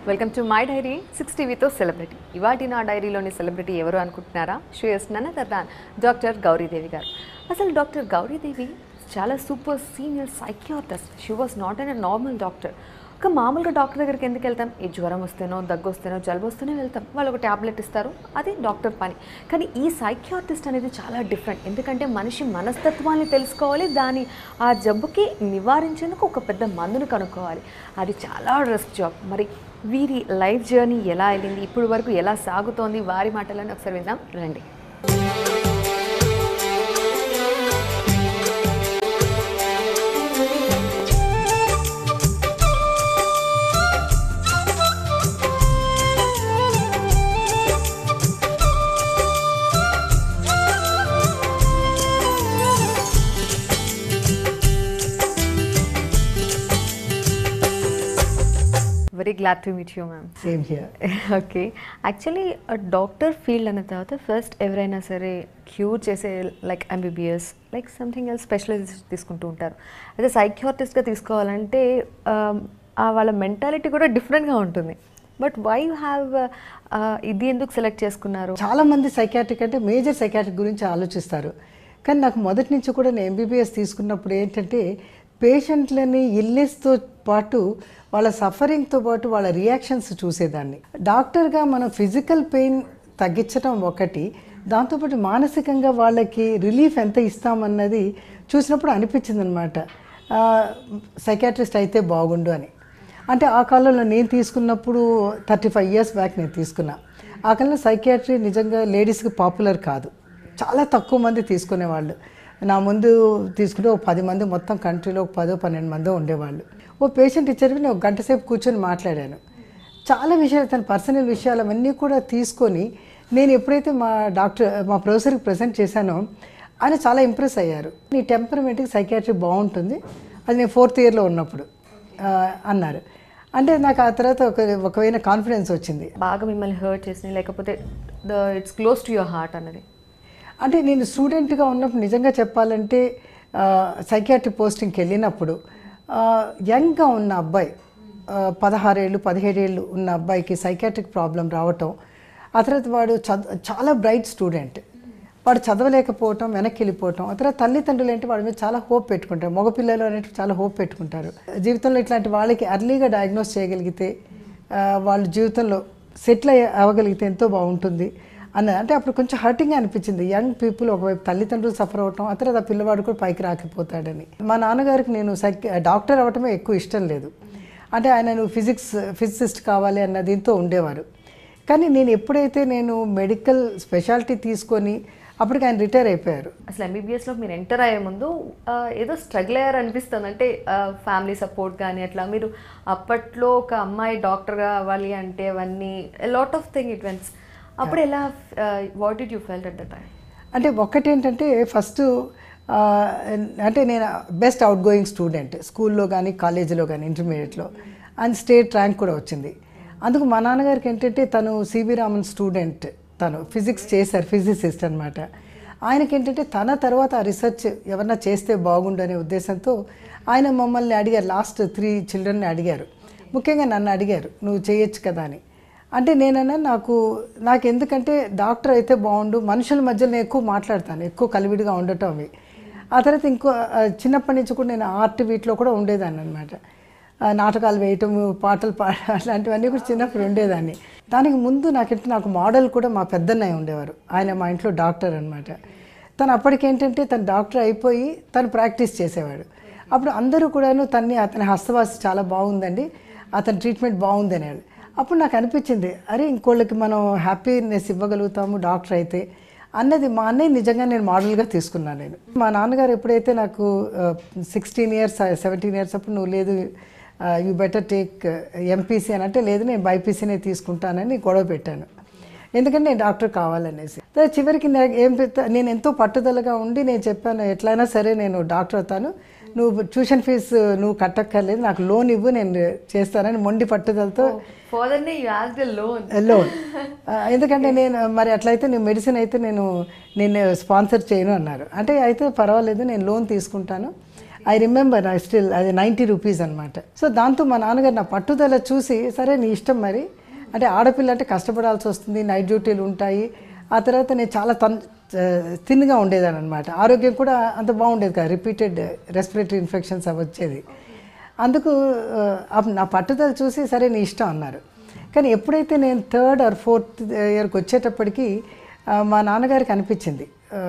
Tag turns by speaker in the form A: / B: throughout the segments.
A: Welcome to my diary six టీవీతో celebrity ఇవాటి నా డైరీలోని సెలబ్రిటీ ఎవరు అనుకుంటున్నారా షూయస్ నన్న దర్దాన్ డాక్టర్ గౌరీదేవి గారు అసలు డాక్టర్ గౌరీదేవి చాలా super senior psychiatrist she was not an normal doctor ఒక మామూలుగా డాక్టర్ దగ్గరికి ఎందుకు వెళ్తాం ఈ జ్వరం వస్తేనో దగ్గు వస్తేనో జలుబు వస్తేనే వెళ్తాం వాళ్ళు ఒక ట్యాబ్లెట్ ఇస్తారు అది డాక్టర్ పని కానీ ఈ సైకియాట్రిస్ట్ అనేది చాలా డిఫరెంట్ ఎందుకంటే మనిషి మనస్తత్వాన్ని తెలుసుకోవాలి దాని ఆ జబ్బుకి నివారించేందుకు ఒక పెద్ద మందును కనుక్కోవాలి అది చాలా రిస్క్ జాబ్ మరి వీరి లైఫ్ జర్నీ ఎలా వెళ్ళింది ఇప్పుడు వరకు ఎలా సాగుతోంది వారి మాటలను ఒకసారి విందాం రండి very glad to meet you ma'am
B: same here
A: okay actually doctor field అన్న తర్వాత ఫస్ట్ ఎవరైనా సరే క్యూర్ చేసే like MBBS like something else specialization తీసుకుంటూ ఉంటారు అయితే సైకియాట్రిస్ట్గా తీసుకోవాలంటే um, ఆ వాళ్ళ మెంటాలిటీ కూడా డిఫరెంట్గా ఉంటుంది బట్ వై యూ హ్యావ్ ఇది ఎందుకు సెలెక్ట్ చేసుకున్నారు
B: చాలా మంది సైకాట్రిక్ అంటే మేజర్ సైకాట్రిక్ గురించి ఆలోచిస్తారు కానీ నాకు మొదటి నుంచి కూడా నేను ఎంబీబీఎస్ తీసుకున్నప్పుడు ఏంటంటే పేషెంట్లని ఇల్నెస్తో పాటు వాళ్ళ సఫరింగ్తో పాటు వాళ్ళ రియాక్షన్స్ చూసేదాన్ని డాక్టర్గా మనం ఫిజికల్ పెయిన్ తగ్గించడం ఒకటి దాంతోపాటు మానసికంగా వాళ్ళకి రిలీఫ్ ఎంత ఇస్తామన్నది చూసినప్పుడు అనిపించింది అనమాట సైకాట్రిస్ట్ అయితే బాగుండు అని అంటే ఆ కాలంలో నేను తీసుకున్నప్పుడు థర్టీ ఫైవ్ ఇయర్స్ బ్యాక్ నేను తీసుకున్నా ఆ కాలంలో సైకియాట్రీ నిజంగా లేడీస్కి పాపులర్ కాదు చాలా తక్కువ మంది తీసుకునేవాళ్ళు నా ముందు తీసుకుంటే ఒక పది మంది మొత్తం కంట్రీలో ఒక పదో పన్నెండు మందో ఉండేవాళ్ళు ఓ పేషెంట్ ఇచ్చారు నేను ఒక గంట సేపు కూర్చొని మాట్లాడాను చాలా విషయాలు తన పర్సనల్ విషయాలు అవన్నీ కూడా తీసుకొని నేను ఎప్పుడైతే మా డాక్టర్ మా ప్రొఫెసర్కి ప్రజెంట్ చేశానో ఆయన చాలా ఇంప్రెస్ అయ్యారు నీ టెంపర్మెంట్కి సైకాట్రీ బాగుంటుంది అది నేను ఫోర్త్ ఇయర్లో ఉన్నప్పుడు ఆ, అన్నారు అంటే నాకు ఆ తర్వాత ఒక ఒకవైన కాన్ఫిడెన్స్ వచ్చింది
A: బాగా మిమ్మల్ని హర్ట్ చేసినాయి లేకపోతే the it's close to your heart అన్నది
B: అంటే నేను స్టూడెంట్గా ఉన్నప్పుడు నిజంగా చెప్పాలంటే సైకియాట్రిక్ పోస్టింగ్కి వెళ్ళినప్పుడు ఆ, యంగ్గా ఉన్న అబ్బాయి ఆ, పదహారేళ్ళు పదిహేడేళ్ళు ఉన్న అబ్బాయికి సైకాట్రిక్ ప్రాబ్లం రావటం ఆ తర్వాత వాడు చద చాలా బ్రైట్ స్టూడెంట్ వాడు చదవలేకపోవటం వెనక్కి వెళ్ళిపోవటం ఆ తర్వాత తల్లిదండ్రులు ఏంటి వాడి మీద చాలా హోప్ పెట్టుకుంటారు మగపిల్లలు అనేవి చాలా హోప్ పెట్టుకుంటారు జీవితంలో ఇట్లాంటి వాళ్ళకి అర్లీగా డయాగ్నోస్ చేయగలిగితే ఆ, వాళ్ళ జీవితంలో సెటిల్ అయ్యి అవ్వగలిగితే ఎంతో బాగుంటుంది అన్నది అంటే అప్పుడు కొంచెం హర్టింగ్ అనిపించింది యంగ్ పీపుల్ ఒకవైపు తల్లిదండ్రులు సఫర్ అవటం ఆ తర్వాత ఆ పిల్లవాడు కూడా పైకి రాకపోతాడని మా నాన్నగారికి నేను సైక్ డాక్టర్ అవ్వటమే ఎక్కువ ఇష్టం లేదు అంటే ఆయన నువ్వు ఫిజిక్స్ ఫిజిసిస్ట్ కావాలి అన్న దీంతో ఉండేవారు కానీ నేను ఎప్పుడైతే నేను మెడికల్ స్పెషాలిటీ తీసుకొని అప్పటికి ఆయన రిటైర్ అయిపోయారు
A: అసలు ఎంబీబీఎస్లో మీరు ఎంటర్ అయ్యే ముందు ఆ, ఏదో స్ట్రగుల్ అయ్యారు అనిపిస్తుంది అంటే ఫ్యామిలీ సపోర్ట్ కానీ అట్లా మీరు అప్పట్లో ఒక అమ్మాయి డాక్టర్గా అవ్వాలి అంటే అవన్నీ lot of thing it wins అప్పుడు ఎలా what did you felt at the time
B: అంటే ఒక్కటేంటంటే ఫస్ట్ అంటే నేను బెస్ట్ అవుట్ గోయింగ్ స్టూడెంట్ స్కూల్లో కానీ కాలేజీలో కానీ ఇంటర్మీడియట్లో అండ్ స్టేట్ ర్యాంక్ కూడా వచ్చింది అందుకు మా నాన్నగారికి ఏంటంటే తను సిబి రామన్ స్టూడెంట్ తను ఫిజిక్స్ చేశారు ఫిజిసిస్ట్ అనమాట ఆయనకి ఏంటంటే తన తర్వాత ఆ రీసెర్చ్ ఎవరన్నా చేస్తే బాగుండు అనే ఉద్దేశంతో ఆయన మమ్మల్ని అడిగారు లాస్ట్ త్రీ చిల్డ్రన్ని అడిగారు ముఖ్యంగా నన్ను అడిగారు నువ్వు చేయొచ్చు కదా అని అంటే నేనన్నా నాకు నాకు ఎందుకంటే డాక్టర్ అయితే బాగుండు మనుషుల మధ్యలో నేను ఎక్కువ మాట్లాడతాను ఎక్కువ కలివిడిగా ఉండటం అవి ఆ తర్వాత ఇంకో ఆ, చిన్నప్పటి నుంచి కూడా నేను ఆర్ట్ వీటిలో కూడా ఉండేదాన్ని అనమాట నాటకాలు వేయటం పాటలు పాడ అట్లాంటివన్నీ కూడా చిన్నప్పుడు ఉండేదాన్ని దానికి ముందు నాకంటే నాకు మోడల్ కూడా మా పెద్దన్నయ్య ఉండేవారు ఆయన మా ఇంట్లో డాక్టర్ అనమాట తను అప్పటికేంటంటే తను డాక్టర్ అయిపోయి తను ప్రాక్టీస్ చేసేవాడు అప్పుడు అందరూ కూడాను తన్ని అతని హస్తవాసి చాలా బాగుందండి అతని ట్రీట్మెంట్ బాగుంది అనేవాడు అప్పుడు నాకు అనిపించింది అరే ఇంకోళ్ళకి మనం హ్యాపీనెస్ ఇవ్వగలుగుతాము డాక్టర్ అయితే అన్నది మా అన్నయ్య నిజంగా నేను మోడల్గా తీసుకున్నాను నేను మా నాన్నగారు ఎప్పుడైతే నాకు సిక్స్టీన్ ఇయర్స్ సెవెంటీన్ ఇయర్స్ అప్పుడు నువ్వు లేదు యూ బెటర్ టేక్ ఎంపీసీ అని అంటే లేదు నేను బైపీసీనే తీసుకుంటానని గొడవ పెట్టాను ఎందుకంటే నేను డాక్టర్ కావాలనేసి తర్వాత చివరికి నాకు ఏం పెద్ద నేను ఎంతో పట్టుదలగా ఉండి నేను చెప్పాను ఎట్లయినా సరే నేను డాక్టర్ అవుతాను నువ్వు ట్యూషన్ ఫీజు నువ్వు కట్టక్కర్లేదు నాకు లోన్ ఇవ్వు నేను చేస్తానని మొండి పట్టుదలతో
A: ఫాదర్ నే you as the loan
B: loan ఎందుకంటే నేను మరి అట్లయితే నేను మెడిసిన్ అయితే నేను నేను స్పాన్సర్ చేయను అన్నారు అంటే అయితే పర్వాలేదు నేను లోన్ తీసుకుంటాను ఐ రిమెంబర్ ఐ స్టిల్ అది నైంటీ రూపీస్ అనమాట సో దాంతో మా నాన్నగారు నా పట్టుదల చూసి సరే నీ ఇష్టం మరి అంటే ఆడపిల్ల అంటే కష్టపడాల్సి వస్తుంది నైట్ డ్యూటీలు ఉంటాయి ఆ తర్వాత నేను చాలా తన్ థిన్గా ఉండేదాన్ని అనమాట ఆరోగ్యం కూడా అంత బాగుండేది కదా రిపీటెడ్ రెస్పిరేటరీ ఇన్ఫెక్షన్స్ అవి వచ్చేది అందుకు ఆ, అప్- నా పట్టుదల చూసి సరే నీ ఇష్టం అన్నారు కానీ ఎప్పుడైతే నేను థర్డ్ ఆర్ ఫోర్త్ ఇయర్కి వచ్చేటప్పటికి ఆ, మా నాన్నగారికి అనిపించింది ఆ,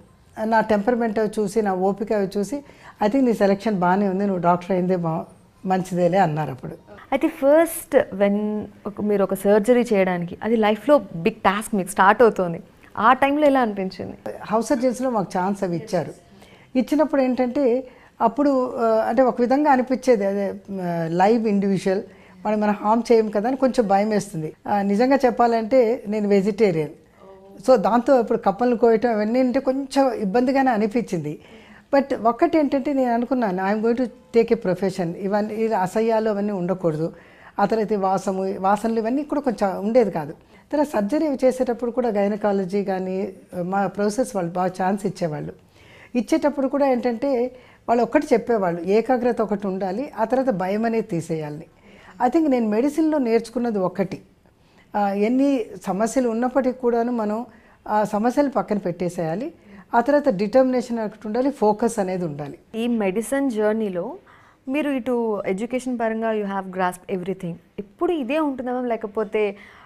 B: నా టెంపర్మెంట్ అవి చూసి నా ఓపిక అవి చూసి ఐ థింక్ నీ సెలెక్షన్ బాగానే ఉంది నువ్వు డాక్టర్ అయిందే బా మంచిదేలే అన్నారు అప్పుడు
A: అయితే ఫస్ట్ వెన్ ఒక మీరు ఒక సర్జరీ చేయడానికి అది లైఫ్లో బిగ్ టాస్క్ మీకు స్టార్ట్ అవుతుంది ఆ టైంలో ఎలా అనిపించింది
B: హౌస్ సర్జన్స్లో మాకు ఛాన్స్ అవి ఇచ్చారు ఇచ్చినప్పుడు ఏంటంటే అప్పుడు ఆ, అంటే ఒక విధంగా అనిపించేది అదే లైవ్ ఇండివిజువల్ మనం మనం హామ్ చేయం కదా అని కొంచెం భయం వేస్తుంది ఆ, నిజంగా చెప్పాలంటే నేను వెజిటేరియన్ సో దాంతో ఇప్పుడు కప్పలను కోయటం అవన్నీ అంటే కొంచెం ఇబ్బందిగానే అనిపించింది బట్ ఒక్కటి ఏంటంటే నేను అనుకున్నాను I'm going to take a profession ఇవన్నీ ఈ అసహ్యాలు అవన్నీ ఉండకూడదు ఆ తర్వాత ఈ వాసము వాసనలు ఇవన్నీ కూడా కొంచెం ఉండేది కాదు తర్వాత సర్జరీ చేసేటప్పుడు కూడా గైనకాలజీ కానీ మా ప్రొసెస్ వాళ్ళు బాగా ఛాన్స్ ఇచ్చేవాళ్ళు ఇచ్చేటప్పుడు కూడా ఏంటంటే వాళ్ళు ఒక్కటి చెప్పేవాళ్ళు ఏకాగ్రత ఒకటి ఉండాలి ఆ తర్వాత భయం అనేది తీసేయాలి ఐ థింక్ నేను మెడిసిన్లో నేర్చుకున్నది ఒక్కటి ఆ, ఎన్ని సమస్యలు ఉన్నప్పటికీ కూడాను మనం ఆ సమస్యలు పక్కన పెట్టేసేయాలి ఆ తర్వాత డిటర్మినేషన్ ఒకటి ఉండాలి ఫోకస్ అనేది ఉండాలి
A: ఈ మెడిసిన్ జర్నీలో మీరు ఇటు ఎడ్యుకేషన్ పరంగా యూ హ్యావ్ గ్రాస్ప్ ఎవ్రీథింగ్ ఎప్పుడు ఇదే ఉంటుందా మ్యామ్ లేకపోతే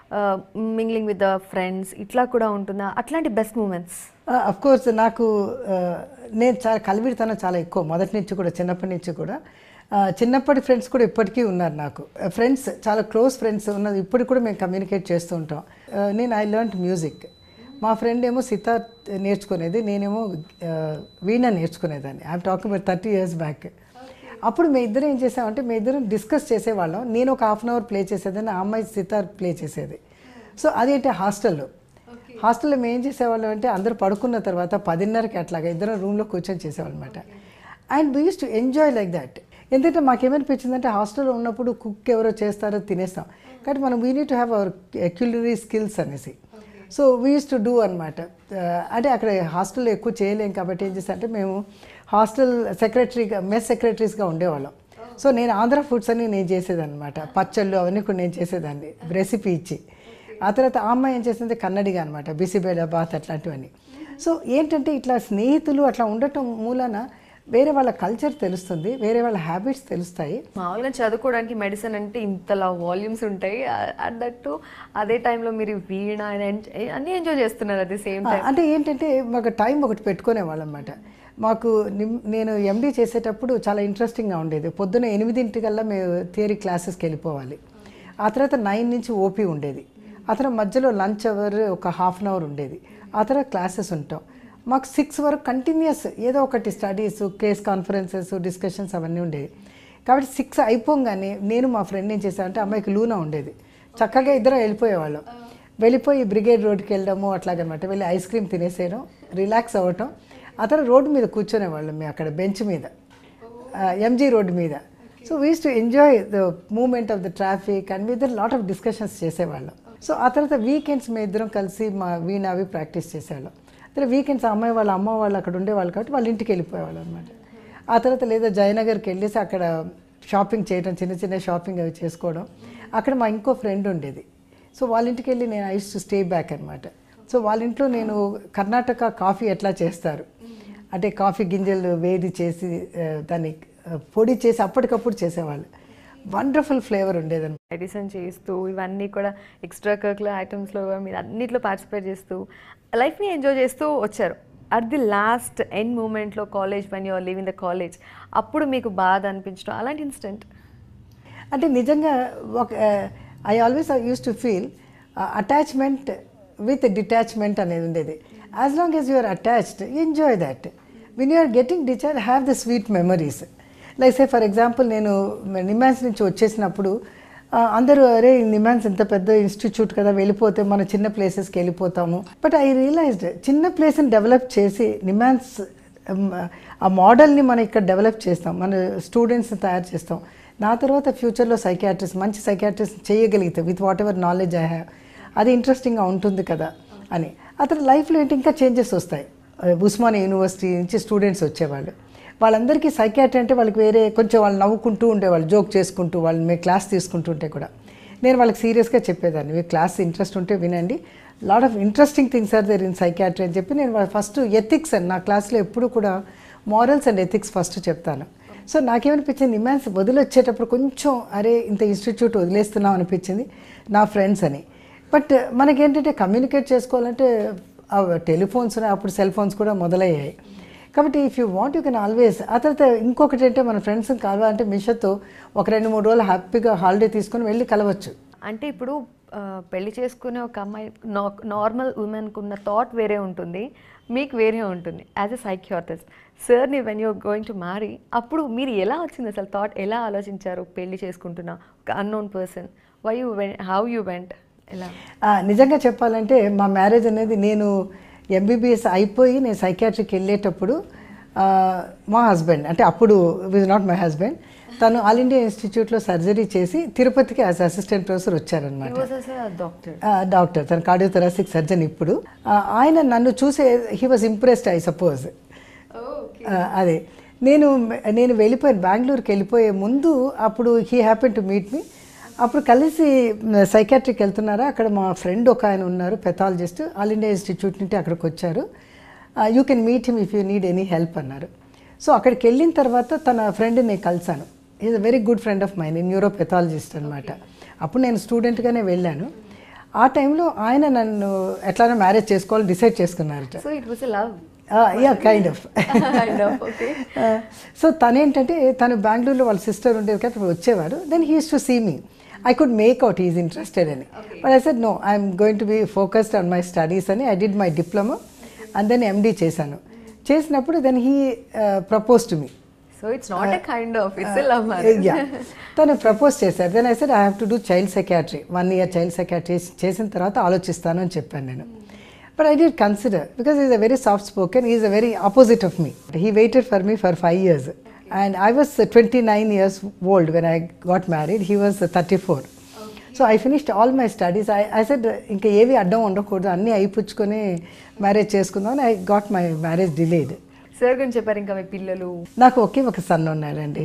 A: మింగ్లింగ్ విత్ ద ఫ్రెండ్స్ ఇట్లా కూడా ఉంటుందా అట్లాంటి బెస్ట్ మూమెంట్స్
B: అఫ్ కోర్స్ నాకు ఆ, నేను చాలా కలివిడితనం చాలా ఎక్కువ మొదటి నుంచి కూడా చిన్నప్పటి నుంచి కూడా ఆ, చిన్నప్పటి ఫ్రెండ్స్ కూడా ఇప్పటికీ ఉన్నారు నాకు ఫ్రెండ్స్ చాలా క్లోజ్ ఫ్రెండ్స్ ఉన్నది ఇప్పటికి కూడా మేము కమ్యూనికేట్ చేస్తూ ఉంటాం ఆ, నేను ఐ లెర్న్ మ్యూజిక్ మా ఫ్రెండ్ ఏమో సితార్ నేర్చుకునేది నేనేమో ఆ, వీణ నేర్చుకునేదాన్ని I'm talking about thirty years back అప్పుడు మేము ఇద్దరం ఏం చేసామంటే మేము ఇద్దరం డిస్కస్ చేసేవాళ్ళం నేను ఒక హాఫ్ అన్ అవర్ ప్లే చేసేదాన్ని ఆ అమ్మాయి సితార్ ప్లే చేసేది సో అదేంటి హాస్టల్లో హాస్టల్లో మేము ఏం చేసేవాళ్ళం అంటే అందరూ పడుకున్న తర్వాత పదిన్నరకి అట్లాగా ఇద్దరం రూమ్లో కూర్చొని చేసేవాళ్ళం అనమాట and we use to enjoy like that ఎందుకంటే మాకేమనిపించిందంటే హాస్టల్లో ఉన్నప్పుడు కుక్ ఎవరో చేస్తారో తినేస్తాం కాబట్టి మనం we need to have our culinary skills అనేసి so we use to do అనమాట అంటే అక్కడ హాస్టల్లో ఎక్కువ చేయలేం కాబట్టి ఏం చేస్తాం అంటే మేము హాస్టల్ సెక్రటరీగా మెస్ సెక్రటరీస్గా ఉండేవాళ్ళం సో నేను ఆంధ్ర ఫుడ్స్ అని నేను చేసేదన్నమాట పచ్చళ్ళు అవన్నీ కూడా నేను చేసేదాన్ని రెసిపీ ఇచ్చి ఆ తర్వాత ఆ అమ్మాయి ఏం చేసింది కన్నడిగా అనమాట బిసిబేళ బాత్ అట్లాంటివన్నీ సో ఏంటంటే ఇట్లా స్నేహితులు అట్లా ఉండటం మూలన వేరే వాళ్ళ కల్చర్ తెలుస్తుంది వేరే వాళ్ళ హ్యాబిట్స్ తెలుస్తాయి
A: మామూలుగా చదువుకోవడానికి మెడిసిన్ అంటే ఇంతలా వాల్యూమ్స్ ఉంటాయి అట్ దట్టు అదే టైంలో మీరు వీణ and enj- అన్నీ ఎంజాయ్ చేస్తున్నారు అట్ ది సేమ్
B: ఆ, అంటే ఏంటంటే మాకు టైం ఒకటి పెట్టుకునేవాళ్ళం అనమాట మాకు నిమ్- నేను ఎండీ చేసేటప్పుడు చాలా ఇంట్రెస్టింగ్గా ఉండేది పొద్దున్న ఎనిమిదింటికల్లా మేము థియరీ క్లాసెస్కి వెళ్ళిపోవాలి ఆ తర్వాత నైన్ నుంచి ఓపీ ఉండేది ఆ తర్వాత మధ్యలో లంచ్ అవర్ ఒక హాఫ్ అన్ అవర్ ఉండేది ఆ తర్వాత క్లాసెస్ ఉంటాం మాకు సిక్స్ వరకు కంటిన్యూస్ ఏదో ఒకటి స్టడీస్ కేస్ కాన్ఫరెన్సెస్ డిస్కషన్స్ అవన్నీ ఉండేవి కాబట్టి సిక్స్ అయిపోగానే నేను మా ఫ్రెండ్ ఏం చేశానంటే అమ్మాయికి లూనా ఉండేది చక్కగా ఇద్దరం వెళ్ళిపోయేవాళ్ళం వెళ్ళిపోయి బ్రిగేడ్ రోడ్కి వెళ్ళడము అట్లాగనమాట వెళ్ళి ఐస్ క్రీమ్ తినేసేయడం రిలాక్స్ అవ్వటం ఆ తర్వాత రోడ్డు మీద కూర్చునేవాళ్ళం మేము అక్కడ బెంచ్ మీద ఎంజీ రోడ్డు మీద so we's to enjoy the moment of the traffic and with lot of discussions చేసేవాళ్ళం సో ఆ తర్వాత వీకెండ్స్ మేము ఇద్దరం కలిసి మా వీణ అవి ప్రాక్టీస్ చేసేవాళ్ళం తర్వాత వీకెండ్స్ అమ్మాయి వాళ్ళ అమ్మ వాళ్ళు అక్కడ ఉండేవాళ్ళు కాబట్టి వాళ్ళ ఇంటికి వెళ్ళిపోయేవాళ్ళు అనమాట ఆ తర్వాత లేదా జయనగర్కి వెళ్ళేసి అక్కడ షాపింగ్ చేయడం చిన్న చిన్న షాపింగ్ అవి చేసుకోవడం అక్కడ మా ఇంకో ఫ్రెండ్ ఉండేది సో వాళ్ళ ఇంటికి వెళ్ళి నేను ఐస్ టు స్టే బ్యాక్ అనమాట సో వాళ్ళ ఇంట్లో నేను కర్ణాటక కాఫీ ఎట్లా చేస్తారు అంటే కాఫీ గింజలు వేడి చేసి ఆ, దాన్ని ఆ, పొడి చేసి అప్పటికప్పుడు చేసేవాళ్ళు వండర్ఫుల్ ఫ్లేవర్ ఉండేదన్నమాట
A: మెడిసిన్ చేస్తూ ఇవన్నీ కూడా ఎక్స్ట్రా కర్కులర్ ఐటమ్స్లో మీరు అన్నిట్లో పార్టిసిపేట్ చేస్తూ లైఫ్ని ఎంజాయ్ చేస్తూ వచ్చారు అట్ ది లాస్ట్ ఎండ్ మూమెంట్లో college when you're living the college అప్పుడు మీకు బాధ అనిపించడం అలాంటి ఇన్సిడెంట్
B: అంటే నిజంగా ఒక I always use to feel attachment with detachment అనేది ఉండేది as long as you're attached enjoy that when you're getting discharge have the sweet memories like say for example నేను నిమాన్స్ నుంచి వచ్చేసినప్పుడు ఆ, అందరూ అరే నిమాన్స్ ఇంత పెద్ద ఇన్స్టిట్యూట్ కదా వెళ్ళిపోతే మన చిన్న ప్లేసెస్కి వెళ్ళిపోతాము బట్ ఐ రియలైజ్డ్ చిన్న ప్లేస్ని డెవలప్ చేసి నిమాన్స్ మ్, ఆ మోడల్ని మనం ఇక్కడ డెవలప్ చేస్తాం మన స్టూడెంట్స్ని తయారు చేస్తాం నా తర్వాత ఫ్యూచర్లో సైకాట్రిస్ట్ మంచి సైకాట్రిస్ట్ చేయగలిగితే with whatever knowledge I have అది ఇంట్రెస్టింగ్గా ఉంటుంది కదా అని అతని లైఫ్లో ఏంటి ఇంకా చేంజెస్ వస్తాయి ఉస్మానియా యూనివర్సిటీ నుంచి స్టూడెంట్స్ వచ్చేవాళ్ళు వాళ్ళందరికీ సైకాట్రీ అంటే వాళ్ళకి వేరే కొంచెం వాళ్ళు నవ్వుకుంటూ ఉండేవాళ్ళు జోక్ చేసుకుంటూ వాళ్ళు మేము క్లాస్ తీసుకుంటుంటే కూడా నేను వాళ్ళకి సీరియస్గా చెప్పేదాన్ని మీకు క్లాస్ ఇంట్రెస్ట్ ఉంటే వినండి lot of interesting things are there in psychiatry అని చెప్పి నేను ఫస్ట్ ఎథిక్స్ అని నా క్లాస్లో ఎప్పుడు కూడా మారల్స్ అండ్ ఎథిక్స్ ఫస్ట్ చెప్తాను సో నాకేమనిపించింది ఇమాన్స్ వదిలొచ్చేటప్పుడు కొంచెం అరే ఇంత ఇన్స్టిట్యూట్ వదిలేస్తున్నాం అనిపించింది నా ఫ్రెండ్స్ అని బట్ మనకేంటంటే కమ్యూనికేట్ చేసుకోవాలంటే టెలిఫోన్స్ అప్పుడు సెల్ ఫోన్స్ కూడా మొదలయ్యాయి కాబట్టి if you want you can always ఆ తర్వాత ఇంకొకటి అంటే మన ఫ్రెండ్స్ కావాలంటే మిషతో ఒక రెండు మూడు రోజులు హ్యాపీగా హాలిడే తీసుకొని వెళ్ళి కలవచ్చు
A: అంటే ఇప్పుడు ఆ, పెళ్లి చేసుకునే ఒక అమ్మాయి నార్మల్ ఉమెన్కి ఉన్న థాట్ వేరే ఉంటుంది మీకు వేరే ఉంటుంది యాజ్ ఎ సైక్యూరిస్ట్ సార్ని when you going to marry అప్పుడు మీరు ఎలా వచ్చింది అసలు థాట్ ఎలా ఆలోచించారు పెళ్లి చేసుకుంటున్నా ఒక unknown person why you when how you went ఎలా
B: ఆ, నిజంగా చెప్పాలంటే మా మ్యారేజ్ అనేది నేను ఎంబీబీఎస్ అయిపోయి నేను సైకాట్రిక్ వెళ్ళేటప్పుడు ఆ, మా హస్బెండ్ అంటే అప్పుడు విజ్ నాట్ మై హస్బెండ్ తను ఆల్ ఇండియా ఇన్స్టిట్యూట్లో సర్జరీ చేసి తిరుపతికి యాజ్ అసిస్టెంట్ ప్రొఫెసర్ వచ్చారనమాట
A: వాజ్ అస్ డాక్టర్
B: డాక్టర్ తన కార్డియోథెరాసిక్ సర్జన్ ఇప్పుడు ఆ, ఆయన నన్ను చూసే he was impressed I suppose అదే నేను నేను వెళ్ళిపోయాను బెంగళూరుకి వెళ్ళిపోయే ముందు అప్పుడు he happen to meet me అప్పుడు కలిసి సైకాట్రిక్ వెళ్తున్నారా అక్కడ మా ఫ్రెండ్ ఒక ఆయన ఉన్నారు పెథాలజిస్ట్ ఆల్ ఇండియా ఇన్స్టిట్యూట్ నుండి అక్కడికి వచ్చారు you can meet him if you need any help అన్నారు సో అక్కడికి వెళ్ళిన తర్వాత తన ఫ్రెండ్ నేను కలిశాను is a very good friend of mine neuropathologist అనమాట అప్పుడు నేను స్టూడెంట్గానే వెళ్ళాను ఆ టైంలో ఆయన నన్ను ఎట్లానో మ్యారేజ్ చేసుకోవాలని డిసైడ్ చేసుకున్నారట
A: so it was a love
B: ya kind of
A: Kind of, okay.
B: So తనేంటంటే తను బెంగళూరులో వాళ్ళ సిస్టర్ ఉండేది కాబట్టి అప్పుడు వచ్చేవారు then he's to see me I could make out is interested అని but I said no I'm going to be focused on my studies అని I did my diploma and then MD చేశాను చేసినప్పుడు then he propose to me
A: so it's not a kind of it's a love marriage
B: ya తను propose చేశారు then I said I have to do child psychiatry one year child psychiatry చేసిన తర్వాత ఆలోచిస్తాను అని చెప్పాను నేను but I did consider because is a very soft spoken is a very opposite of me he waited for me for five years and I was twenty nine years old when I got married he was thirty four so I finished all my studies I I said ఇంకా ఏవి అడ్డం ఉండకూడదు అన్నీ అయిపుచ్చుకొని marriage చేసుకుందాం I got my marriage delayed
A: sir గురించి చెప్పారు ఇంకా మీ పిల్లలు
B: నాకు ఒకే ఒక సన్ ఉన్నాడండి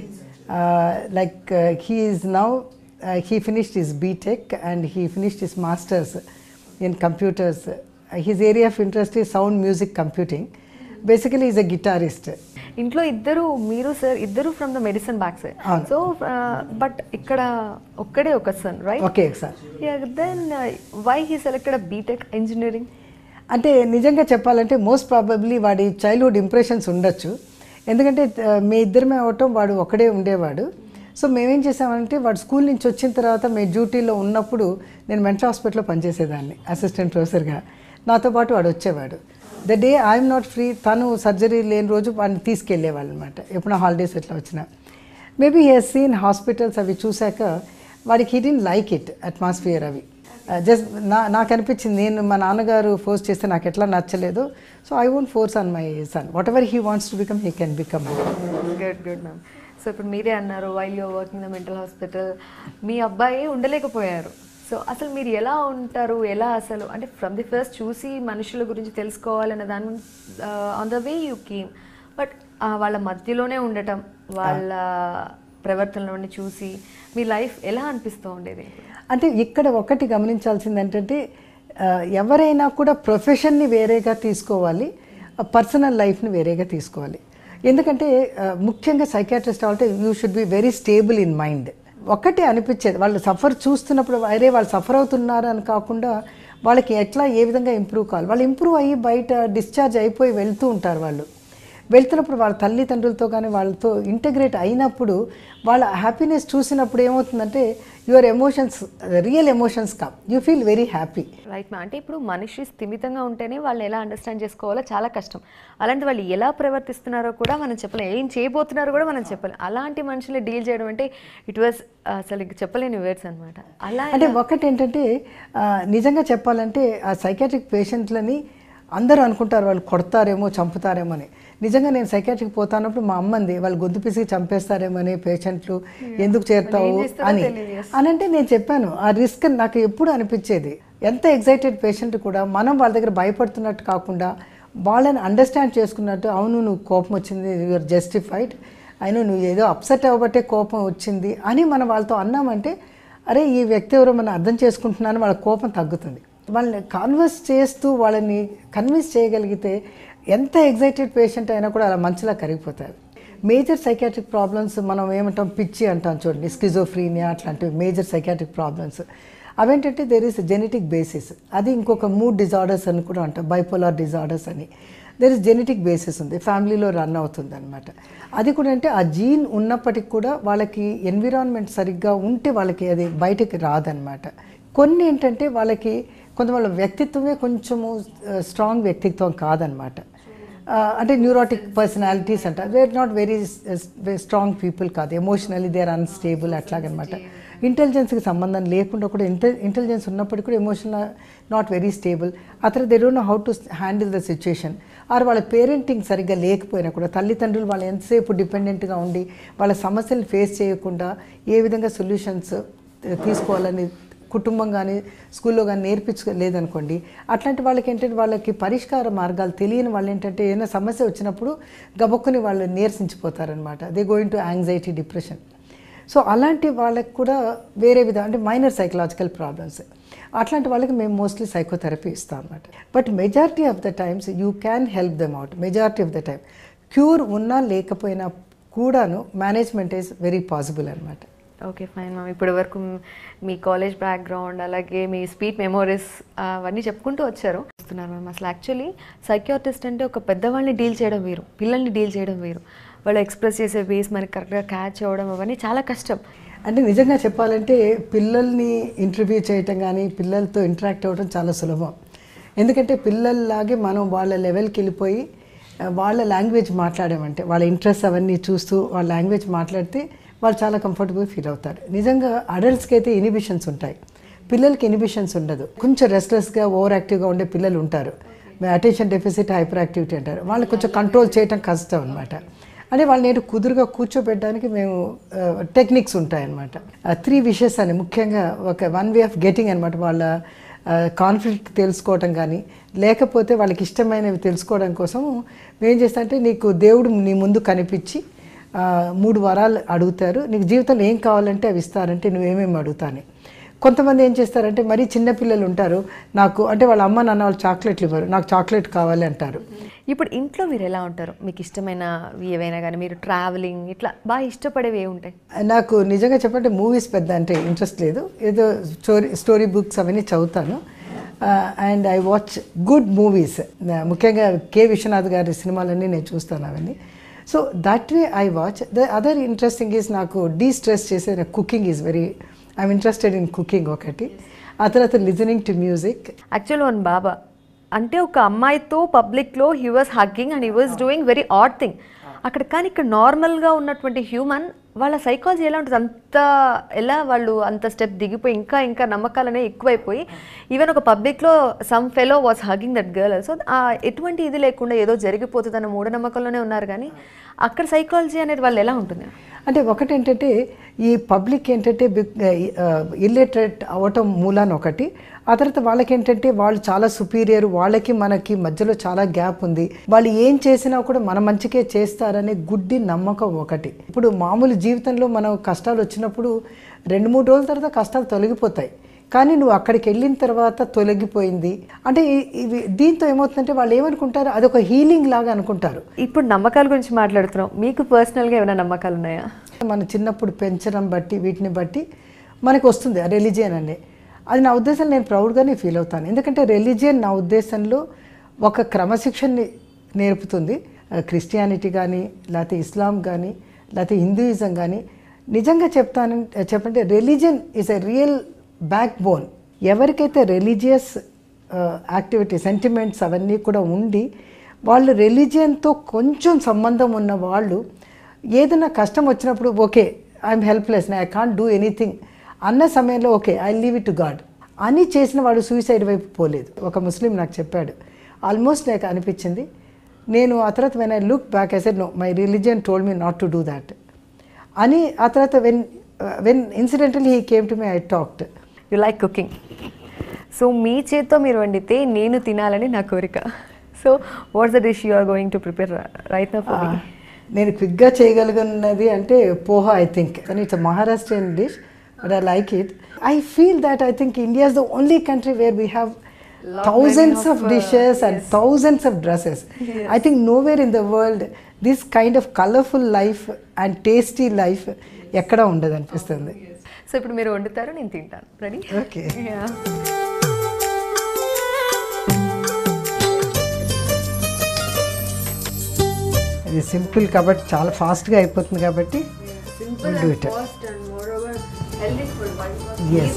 B: like he is now he finished his BTech and he finished his masters in computers his area of interest ఈ sound music computing basically is a guitarist
A: ఇంట్లో ఇద్దరు మీరు సార్ ఇద్దరు from the medicine back sir
B: అవును.
A: So but ఇక్కడ ఒక్కడే ఒక son right
B: okay sir
A: then why he selected BTech engineering
B: అంటే నిజంగా చెప్పాలంటే మోస్ట్ ప్రాబబ్లీ వాడి చైల్డ్హుడ్ ఇంప్రెషన్స్ ఉండొచ్చు ఎందుకంటే ఆ, మీ ఇద్దరమే అవటం వాడు ఒక్కడే ఉండేవాడు సో మేమేం చేసామంటే వాడు స్కూల్ నుంచి వచ్చిన తర్వాత మేము డ్యూటీలో ఉన్నప్పుడు నేను మెంటల్ హాస్పిటల్లో పనిచేసేదాన్ని అసిస్టెంట్ ప్రొఫెసర్గా నాతో పాటు వాడు వచ్చేవాడు the day I'm not free తను సర్జరీ లేని రోజు వాడిని తీసుకెళ్ళేవాళ్ళు అనమాట ఎప్పుడో హాలిడేస్ ఎట్లా వచ్చినా maybe he he's seen hospitals అవి చూశాక వాడికి he didn't like it atmosphere అవి జస్ట్ నా నాకు అనిపించింది నేను మా నాన్నగారు ఫోర్స్ చేస్తే నాకు ఎట్లా నచ్చలేదు so I won't force on my son whatever he wants to become he can become
A: good good ma'am so ఇప్పుడు మీరే అన్నారు while you're working the mental hospital మీ అబ్బాయి ఉండలేకపోయారు సో అసలు మీరు ఎలా ఉంటారు ఎలా అసలు అంటే ఫ్రమ్ ది ఫస్ట్ చూసి మనుషుల గురించి తెలుసుకోవాలనే దాని on the way you came but వాళ్ళ మధ్యలోనే ఉండటం వాళ్ళ ప్రవర్తనలోని చూసి మీ లైఫ్ ఎలా అనిపిస్తూ ఉండేది
B: అంటే ఇక్కడ ఒకటి గమనించాల్సింది ఏంటంటే ఆ, ఎవరైనా కూడా ప్రొఫెషన్ని వేరేగా తీసుకోవాలి పర్సనల్ లైఫ్ని వేరేగా తీసుకోవాలి ఎందుకంటే ఆ, ముఖ్యంగా సైకాట్రిస్ట్ అంటే you should be very stable in mind ఒక్కటే అనిపించేది వాళ్ళు సఫర్ చూస్తున్నప్పుడు అరే వాళ్ళు సఫర్ అవుతున్నారు అని కాకుండా వాళ్ళకి ఎట్లా ఏ విధంగా ఇంప్రూవ్ కావాలి వాళ్ళు ఇంప్రూవ్ అయ్యి బయట డిశ్చార్జ్ అయిపోయి వెళ్తూ ఉంటారు వాళ్ళు వెళ్తున్నప్పుడు వాళ్ళ తల్లిదండ్రులతో కానీ వాళ్ళతో ఇంటగ్రేట్ అయినప్పుడు వాళ్ళ హ్యాపీనెస్ చూసినప్పుడు ఏమవుతుందంటే your emotions real emotions come you feel very happy
A: right మా అంటే ఇప్పుడు మనిషి స్థిమితంగా ఉంటేనే వాళ్ళని ఎలా అండర్స్టాండ్ చేసుకోవాలో చాలా కష్టం అలాంటి వాళ్ళు ఎలా ప్రవర్తిస్తున్నారో కూడా మనం చెప్పలేం ఏం చేయబోతున్నారో కూడా మనం చెప్పలేం అలాంటి మనుషులు డీల్ చేయడం అంటే ఇట్ వాస్ అసలు ఇంక చెప్పలేని వేర్డ్స్ అనమాట అలా
B: అంటే ఒకటి ఏంటంటే ఆ, నిజంగా చెప్పాలంటే ఆ సైకాట్రిక్ పేషెంట్లని అందరూ అనుకుంటారు వాళ్ళు కొడతారేమో చంపుతారేమో అని నిజంగా నేను సైకాట్రిక్ పోతానప్పుడు మా అమ్మంది వాళ్ళు గొంతు పిసికి చంపేస్తారేమో అని పేషెంట్లు ఎందుకు చేరుతావు అని అని అంటే నేను చెప్పాను ఆ రిస్క్ నాకు ఎప్పుడు అనిపించేది ఎంత ఎగ్జైటెడ్ పేషెంట్ కూడా మనం వాళ్ళ దగ్గర భయపడుతున్నట్టు కాకుండా వాళ్ళని అండర్స్టాండ్ చేసుకున్నట్టు అవును నువ్వు కోపం వచ్చింది యూఆర్ జస్టిఫైడ్ అయినా నువ్వు ఏదో అప్సెట్ అవ్వబట్టే కోపం వచ్చింది అని మనం వాళ్ళతో అన్నామంటే అరే ఈ వ్యక్తి ఎవరో మనం అర్థం చేసుకుంటున్నాను వాళ్ళ కోపం తగ్గుతుంది వాళ్ళని కాన్వర్స్ చేస్తూ వాళ్ళని కన్విన్స్ చేయగలిగితే ఎంత ఎగ్జైటెడ్ పేషెంట్ అయినా కూడా అలా మంచిలా కరిగిపోతారు మేజర్ సైకాట్రిక్ ప్రాబ్లమ్స్ మనం ఏమంటాం పిచ్చి అంటాం చూడండి స్కిజోఫ్రీనియా అట్లాంటివి మేజర్ సైకాట్రిక్ ప్రాబ్లమ్స్ అవేంటంటే దేర్ ఇస్ జెనెటిక్ బేసిస్ అది ఇంకొక మూడ్ డిజార్డర్స్ అని కూడా అంటాం బైపోలార్ డిజార్డర్స్ అని దేర్ ఇస్ జెనెటిక్ బేసిస్ ఉంది ఫ్యామిలీలో రన్ అవుతుంది అనమాట అది కూడా అంటే ఆ జీన్ ఉన్నప్పటికి కూడా వాళ్ళకి ఎన్విరాన్మెంట్ సరిగ్గా ఉంటే వాళ్ళకి అది బయటకి రాదనమాట కొన్ని ఏంటంటే వాళ్ళకి కొంతమంది వ్యక్తిత్వమే కొంచెము స్ట్రాంగ్ వ్యక్తిత్వం కాదనమాట ఆ, అంటే న్యూరోటిక్ పర్సనాలిటీస్ అంట they are not very strong people కాదు ఎమోషనల్లీ దే ఆర్ అన్స్టేబుల్ అట్లాగనమాట ఇంటెలిజెన్స్కి సంబంధం లేకుండా కూడా ఇంటె ఇంటెలిజెన్స్ ఉన్నప్పటికీ కూడా ఎమోషనల్ నాట్ వెరీ స్టేబుల్ ఆ తర్వాత they don't know how to handle the situation or వాళ్ళ పేరెంటింగ్ సరిగ్గా లేకపోయినా కూడా తల్లిదండ్రులు వాళ్ళు ఎంతసేపు డిపెండెంట్గా ఉండి వాళ్ళ సమస్యలు ఫేస్ చేయకుండా ఏ విధంగా సొల్యూషన్స్ తీసుకోవాలని కుటుంబం కానీ స్కూల్లో కానీ నేర్పించలేదనుకోండి అట్లాంటి వాళ్ళకి ఏంటంటే వాళ్ళకి పరిష్కార మార్గాలు తెలియని వాళ్ళు ఏంటంటే ఏదైనా సమస్య వచ్చినప్పుడు గబక్కుని వాళ్ళు నీరసించిపోతారనమాట they going to anxiety depression so అలాంటి వాళ్ళకి కూడా వేరే విధంగా అంటే మైనర్ సైకలాజికల్ ప్రాబ్లమ్స్ అట్లాంటి వాళ్ళకి మేము మోస్ట్లీ సైకోథెరపీ ఇస్తాం అనమాట but majority of the times you can help them out majority of the time cure ఉన్నా లేకపోయినా కూడాను మేనేజ్మెంట్ ఈజ్ వెరీ పాసిబుల్ అనమాట
A: ఓకే ఫైన్ మ్యామ్ ఇప్పటి వరకు మీ కాలేజ్ బ్యాక్గ్రౌండ్ అలాగే మీ స్పీడ్ మెమోరీస్ అవన్నీ చెప్పుకుంటూ వచ్చారు చెప్తున్నారు మ్యామ్ అసలు యాక్చువల్లీ సైకియాట్రిస్ట్ అంటే ఒక పెద్దవాళ్ళని డీల్ చేయడం వేరు పిల్లల్ని డీల్ చేయడం వేరు వాళ్ళు ఎక్స్ప్రెస్ చేసే వేస్ మనకి కరెక్ట్గా క్యాచ్ అవ్వడం అవన్నీ చాలా కష్టం
B: అంటే నిజంగా చెప్పాలంటే పిల్లల్ని ఇంటర్వ్యూ చేయటం కానీ పిల్లలతో ఇంటరాక్ట్ అవ్వడం చాలా సులభం ఎందుకంటే పిల్లల్లాగే మనం వాళ్ళ లెవెల్కి వెళ్ళిపోయి ఆ, వాళ్ళ లాంగ్వేజ్ మాట్లాడామంటే వాళ్ళ ఇంట్రెస్ట్ అవన్నీ చూస్తూ వాళ్ళ లాంగ్వేజ్ మాట్లాడితే వాళ్ళు చాలా కంఫర్టబుల్ ఫీల్ అవుతారు నిజంగా అడల్ట్స్కి అయితే ఇనిబిషన్స్ ఉంటాయి పిల్లలకి ఇనిబిషన్స్ ఉండదు కొంచెం రెస్ట్లెస్గా ఓవర్ యాక్టివ్గా ఉండే పిల్లలు ఉంటారు అటెన్షన్ డెఫిసిట్ హైపర్ యాక్టివిటీ అంటారు వాళ్ళని కొంచెం కంట్రోల్ చేయటం కష్టం అనమాట అంటే వాళ్ళని నేను కుదురుగా కూర్చోబెట్టడానికి మేము టెక్నిక్స్ ఉంటాయన్నమాట త్రీ విషెస్ అని ముఖ్యంగా ఒక వన్ వే ఆఫ్ గెటింగ్ అనమాట వాళ్ళ కాన్ఫ్లిక్ట్ తెలుసుకోవటం కానీ లేకపోతే వాళ్ళకి ఇష్టమైనవి తెలుసుకోవడం కోసం మేము చేస్తామంటే నీకు దేవుడు నీ ముందు కనిపించి ఆ, మూడు వరాలు అడుగుతారు నీకు జీవితంలో ఏం కావాలంటే అవి ఇస్తారంటే నువ్వేమేమి అడుగుతాను కొంతమంది ఏం చేస్తారంటే మరీ చిన్నపిల్లలు ఉంటారు నాకు అంటే వాళ్ళ అమ్మ నాన్న వాళ్ళు చాక్లెట్లు ఇవ్వరు నాకు చాక్లెట్ కావాలి అంటారు
A: ఇప్పుడు ఇంట్లో మీరు ఎలా ఉంటారు మీకు ఇష్టమైనవి ఏవైనా కానీ మీరు ట్రావెలింగ్ ఇట్లా బాగా ఇష్టపడేవి ఏ ఉంటాయి
B: నాకు నిజంగా చెప్పంటే మూవీస్ పెద్ద అంటే ఇంట్రెస్ట్ లేదు ఏదో స్టోరీ స్టోరీ బుక్స్ అవన్నీ చదువుతాను and I watch good movies ముఖ్యంగా కె విశ్వనాథ్ గారి సినిమాలన్నీ నేను చూస్తాను అవన్నీ so that way I watch the other interesting is నాకు డీ స్ట్రెస్ చేసే cooking is very I'm interested in cooking ఒకటి ఆ తర్వాత listening to music
A: actual one baba అంటే ఒక అమ్మాయితో పబ్లిక్లో he was hugging and he was doing very odd thing అక్కడ కానీ ఇక్కడ నార్మల్గా ఉన్నటువంటి హ్యూమన్ వాళ్ళ సైకాలజీ ఎలా ఉంటుంది అంత ఎలా వాళ్ళు అంత స్టెప్ దిగిపోయి ఇంకా ఇంకా నమ్మకాలు అనేవి ఎక్కువైపోయి ఈవెన్ ఒక పబ్లిక్లో some fellow was hugging that girl so ఎటువంటి ఇది లేకుండా ఏదో జరిగిపోతుంది అన్న మూఢనమ్మకంలోనే ఉన్నారు కానీ అక్కడ సైకాలజీ అనేది వాళ్ళు ఎలా ఉంటుంది
B: అంటే ఒకటి ఏంటంటే ఈ పబ్లిక్ ఏంటంటే ఇల్లిటరేట్ అవ్వటం మూలాన ఒకటి ఆ తర్వాత వాళ్ళకి ఏంటంటే వాళ్ళు చాలా సుపీరియర్ వాళ్ళకి మనకి మధ్యలో చాలా గ్యాప్ ఉంది వాళ్ళు ఏం చేసినా కూడా మన మంచికే చేస్తారనే గుడ్డి నమ్మకం ఒకటి ఇప్పుడు మామూలు జీవితంలో మనం కష్టాలు వచ్చినప్పుడు రెండు మూడు రోజుల తర్వాత కష్టాలు తొలగిపోతాయి కానీ నువ్వు అక్కడికి వెళ్ళిన తర్వాత తొలగిపోయింది అంటే ఈ- ఇవి దీంతో ఏమవుతుందంటే వాళ్ళు ఏమనుకుంటారు అదొక హీలింగ్ లాగా అనుకుంటారు
A: ఇప్పుడు నమ్మకాల గురించి మాట్లాడుతున్నాం మీకు పర్సనల్గా ఏమైనా నమ్మకాలు ఉన్నాయా
B: మన చిన్నప్పుడు పెంచడం బట్టి వీటిని బట్టి మనకు వస్తుంది ఆ రెలిజియన్ అనే అది నా ఉద్దేశం నేను ప్రౌడ్గానే ఫీల్ అవుతాను ఎందుకంటే రెలిజియన్ నా ఉద్దేశంలో ఒక క్రమశిక్షణని నేర్పుతుంది క్రిస్టియానిటీ కానీ లేకపోతే ఇస్లాం కానీ లేకపోతే హిందూయిజం కానీ నిజంగా చెప్తాను చెప్పంటే religion is a real backbone ఎవరికైతే రిలీజియస్ యాక్టివిటీ సెంటిమెంట్స్ అవన్నీ కూడా ఉండి వాళ్ళు రిలీజియన్తో కొంచెం సంబంధం ఉన్న వాళ్ళు ఏదైనా కష్టం వచ్చినప్పుడు okay I'm helpless I can't do anything అన్న సమయంలో okay I leave it to God అని చేసిన వాడు సూసైడ్ వైపు పోలేదు ఒక ముస్లిం నాకు చెప్పాడు ఆల్మోస్ట్ నాకు అనిపించింది నేను ఆ తర్వాత when I look back I said no my religion told me not to do that అని ఆ తర్వాత when when incidental he came to me I talked
A: you like cooking so మీ చేత్తో మీరు వండితే నేను తినాలని నా కోరిక సో what's the dish you are going to prepare right నా ఫర్ మీ
B: నేను క్విక్గా చేయగలిగినది అంటే పోహా ఐ థింక్ కానీ it's Maharashtrian dish but I like it I feel that I think India is the only country where we have thousands of dishes and thousands of dresses I think nowhere in the world this kind of colourful life and tasty life ఎక్కడ ఉండదు అనిపిస్తుంది
A: so ఇప్పుడు మీరు వండుతారు నేను తింటాను ready
B: okay ఇది simple కాబట్టి చాలా ఫాస్ట్గా అయిపోతుంది కాబట్టి we'll do it. Yes.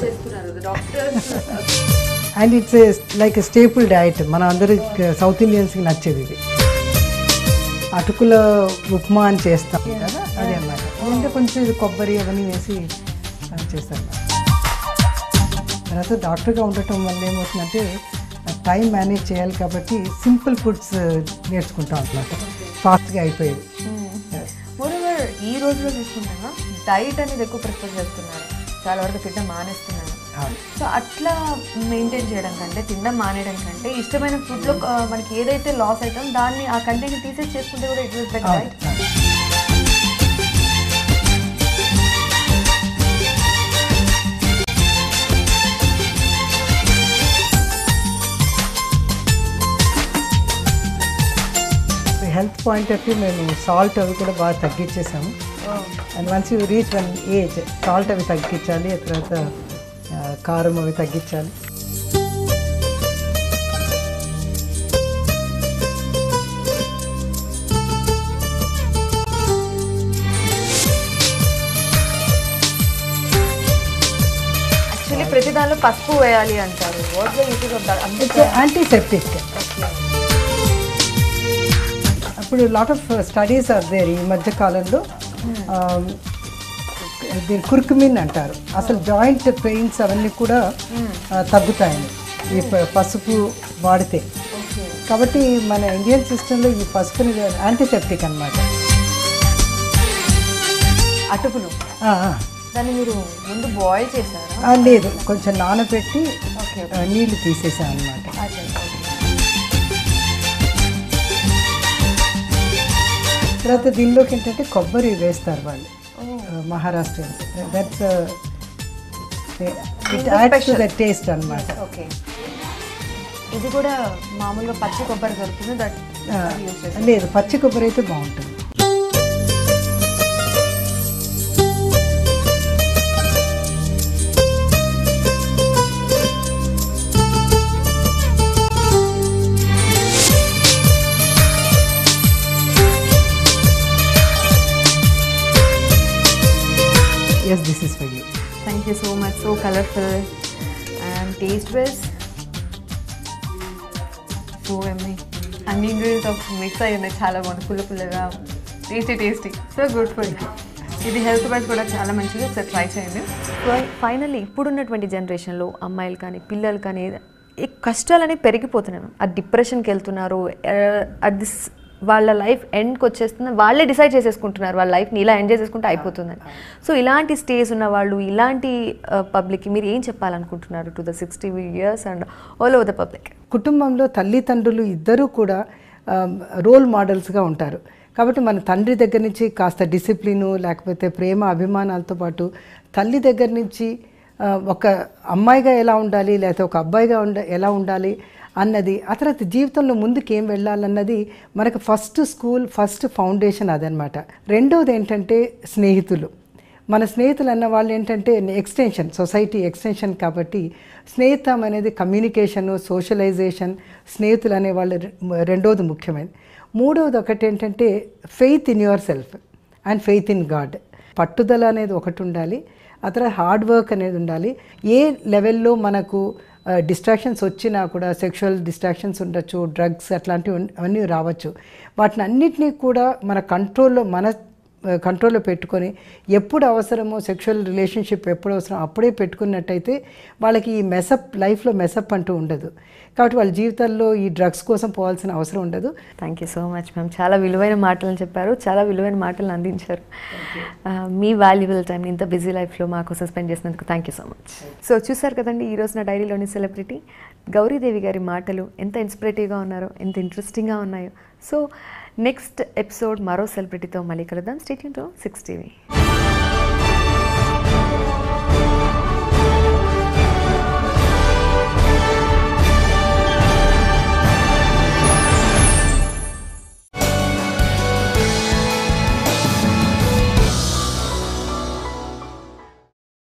B: And it's like staple diet మన అందరికి సౌత్ ఇండియన్స్కి నచ్చేది ఇది అటుకుల ఉప్మా అని చేస్తాం కదా అదే అన్నమాట అంటే కొంచెం ఇది కొబ్బరి అవన్నీ వేసి ఆ, చేస్తాం తర్వాత డాక్టర్గా ఉండటం వల్ల ఏమవుతుందంటే టైం మేనేజ్ చేయాలి కాబట్టి సింపుల్ ఫుడ్స్ నేర్చుకుంటాం అనమాట ఫాస్ట్గా అయిపోయేది
A: మోరోవర్ ఈ రోజులో చూసుకుంటామా డైట్ అనేది ఎక్కువ ప్రిఫర్ చేస్తున్నారు చాలా వరకు తినడం మానేస్తున్నారు
B: అవును.
A: సో అట్లా మెయింటైన్ చేయడం కంటే తినడం మానేయడం కంటే ఇష్టమైన ఫుడ్లో మనకి ఏదైతే లాస్ అవుతాం దాన్ని ఆ కంటెంట్ తీసేసి చేసుకుంటే కూడా ఇట్ వాస్ బెటర్
B: అవును,
A: రైట్
B: అవును. హెల్త్ పాయింట్ ఆఫ్ వ్యూ మేము సాల్ట్ అవి కూడా బాగా తగ్గించేసాము and once you reach one age salt అవి తగ్గించాలి ఆ తర్వాత ఆ, కారం అవి తగ్గించాలి
A: యాక్చువల్లీ ప్రతి దానిలో పసుపు వేయాలి అంటారు what the usage of that
B: it's antiseptic అప్పుడు lot of studies are there ఈ మధ్య కాలంలో దీని కుర్కుమిన్ అంటారు అసలు జాయింట్ పెయిన్స్ అవన్నీ కూడా ఆ, తగ్గుతాయని ఈ ప- పసుపు వాడితే కాబట్టి మన ఇండియన్ సిస్టంలో ఈ పసుపుని యాంటీసెప్టిక్ అనమాట
A: అటుకులు దాన్ని మీరు ముందు బాయిల్ చేశారా
B: లేదు కొంచెం నానబెట్టి
A: ఓకే
B: ఆ, నీళ్లు తీసేసాను అనమాట తర్వాత దీనిలోకి ఏంటంటే కొబ్బరి వేస్తారు వాళ్ళు Maharashtrians that's it adds to the taste అనమాట
A: ఓకే ఇది కూడా మామూలుగా పచ్చి కొబ్బరి దొరుకుతుంది దట్
B: లేదు పచ్చి కొబ్బరి అయితే బాగుంటుంది yes this is for you
A: thank you so much so colourful and taste wise so ఎమ్మి అన్ని ఇంగ్రీడియంట్స్ ఆఫ్ మిక్స్ అయి ఉన్నాయి చాలా బాగుంది పుల్ల పుల్లగా tasty tasty so good food ఇది హెల్త్ వైజ్ కూడా చాలా మంచిగా ఒకసారి ట్రై చేయండి ఫైనల్లీ ఇప్పుడున్నటువంటి జనరేషన్లో అమ్మాయిలు కానీ పిల్లలు కానీ ఈ కష్టాలు అనేవి పెరిగిపోతున్నాయి ఆ డిప్రెషన్కి వెళ్తున్నారు అట్ దిస్ వాళ్ళ లైఫ్ ఎండ్కి వచ్చేస్తుంది వాళ్ళే డిసైడ్ చేసేసుకుంటున్నారు వాళ్ళ లైఫ్ని ఇలా ఎంజాయ్ చేసుకుంటే అయిపోతుందని సో ఇలాంటి స్టేజ్ ఉన్న వాళ్ళు ఇలాంటి పబ్లిక్కి మీరు ఏం చెప్పాలనుకుంటున్నారు to the sixty years and all over the public
B: కుటుంబంలో తల్లిదండ్రులు ఇద్దరూ కూడా రోల్ మోడల్స్గా ఉంటారు కాబట్టి మన తండ్రి దగ్గర నుంచి కాస్త డిసిప్లిను లేకపోతే ప్రేమ అభిమానాలతో పాటు తల్లి దగ్గర నుంచి ఆ, ఒక అమ్మాయిగా ఎలా ఉండాలి లేకపోతే ఒక అబ్బాయిగా ఉండ ఎలా ఉండాలి అన్నది ఆ తర్వాత జీవితంలో ముందుకు ఏం వెళ్ళాలన్నది మనకు ఫస్ట్ స్కూల్ ఫస్ట్ ఫౌండేషన్ అదనమాట రెండవది ఏంటంటే స్నేహితులు మన స్నేహితులు అన్న వాళ్ళు ఏంటంటే ఎక్స్టెన్షన్ సొసైటీ ఎక్స్టెన్షన్ కాబట్టి స్నేహితం అనేది కమ్యూనికేషన్ సోషలైజేషన్ స్నేహితులు అనే వాళ్ళు రె- రెండవది ముఖ్యమైనది మూడవది ఒకటి ఏంటంటే faith in yourself and faith in God పట్టుదల అనేది ఒకటి ఉండాలి ఆ తర్వాత హార్డ్ వర్క్ అనేది ఉండాలి ఏ లెవెల్లో మనకు డిస్ట్రాక్షన్స్ వచ్చినా కూడా సెక్షువల్ డిస్ట్రాక్షన్స్ ఉండొచ్చు డ్రగ్స్ అట్లాంటివి ఉన్- అవన్నీ రావచ్చు వాటిని అన్నిటినీ కూడా మన కంట్రోల్లో మన కంట్రోల్లో పెట్టుకొని ఎప్పుడు అవసరమో సెక్షువల్ రిలేషన్షిప్ ఎప్పుడు అవసరం అప్పుడే పెట్టుకున్నట్టయితే వాళ్ళకి ఈ మెసప్ లైఫ్లో మెసప్ అంటూ ఉండదు కాబట్టి వాళ్ళ జీవితాల్లో ఈ డ్రగ్స్ కోసం పోవాల్సిన అవసరం ఉండదు
A: thank you so much ma'am చాలా విలువైన మాటలను చెప్పారు చాలా విలువైన మాటలను అందించారు ఆ, మీ వాల్యుబుల్ టైం ఇంత బిజీ లైఫ్లో మా కోసం స్పెండ్ చేసినందుకు thank you so much so చూసారు కదండి ఈ రోజున డైరీలోని సెలబ్రిటీ గౌరీదేవి గారి మాటలు ఎంత ఇన్స్పిరేటివ్గా ఉన్నారో ఎంత ఇంట్రెస్టింగ్గా ఉన్నాయో సో నెక్స్ట్ ఎపిసోడ్ మరో సెలబ్రిటీతో మళ్ళీ కలుద్దాం స్టేట్ టు సిక్స్ టీవీ